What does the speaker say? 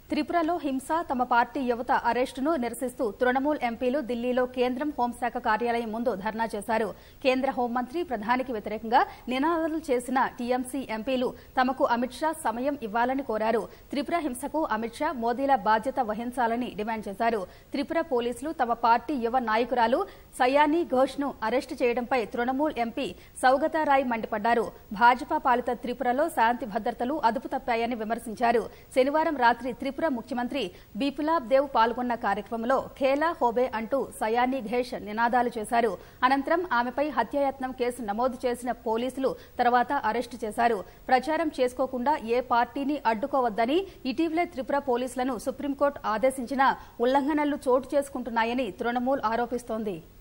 త్రిపురలో హింస తమ పార్టీ యువత అరెస్టును నిరసిస్తూ తృణమూల్ ఎంపీలు ఢిల్లీలో కేంద్రం హోంశాఖ కార్యాలయం ముందు ధర్నా చేశారు కేంద్ర హోంమంత్రి ప్రధానికి వ్యతిరేకంగా నినాదాలు చేసిన టీఎంసీ ఎంపీలు తమకు అమిత్ షా సమయం ఇవ్వాలని కోరారు త్రిపుర హింసకు అమిత్ షా మోదీల బాధ్యత వహించాలని డిమాండ్ చేశారు త్రిపుర పోలీసులు తమ పార్టీ యువ నాయకురాలు సయానీ ఘోష్ ను అరెస్టు చేయడంపై తృణమూల్ ఎంపీ సౌగతారాయ్ మండిపడ్డారు భాజపా పాలిత త్రిపురలో శాంతి భద్రతలు అదుపు తప్పాయని విమర్శించారు శనివారం రాత్రి త్రిపుర ముఖ్యమంత్రి బిపులాబ్ దేవ్ పాల్గొన్న కార్యక్రమంలో ఖేలా హోబే అంటూ సయానీ ఘేష్ నినాదాలు చేశారు అనంతరం ఆమెపై హత్యాయత్నం కేసు నమోదు చేసిన పోలీసులు తర్వాత అరెస్టు చేశారు ప్రచారం చేసుకోకుండా ఏ పార్టీని అడ్డుకోవద్దని ఇటీవలే త్రిపుర పోలీసులను సుప్రీంకోర్టు ఆదేశించినా ఉల్లంఘనలు చోటు చేసుకుంటున్నాయని తృణమూల్ ఆరోపిస్తోంది